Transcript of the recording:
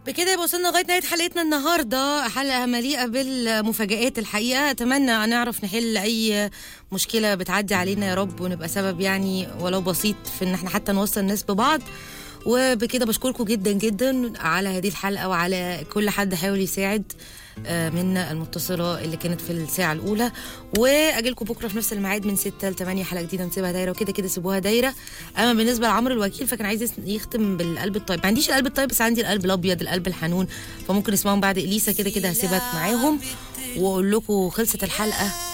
بكده يبقى وصلنا لغايه نهايه حلقتنا النهارده حلقه مليئه بالمفاجآت الحقيقه اتمنى نعرف نحل اي مشكله بتعدي علينا يا رب ونبقى سبب يعني ولو بسيط في ان احنا حتى نوصل الناس ببعض وبكده بشكركم جدا جدا على هذه الحلقه وعلى كل حد حاول يساعد آه، منا المتصله اللي كانت في الساعه الاولى واجيلكم بكره في نفس الميعاد من 6 ل 8 حلقه جديده نسيبها دايره وكده كده سيبوها دايره اما بالنسبه لعمرو الوكيل فكان عايز يس- يختم بالقلب الطيب ما عنديش القلب الطيب بس عندي القلب الابيض القلب الحنون فممكن نسمعهم بعد اليسا كده كده هسيبك معاهم واقول لكم خلصت الحلقه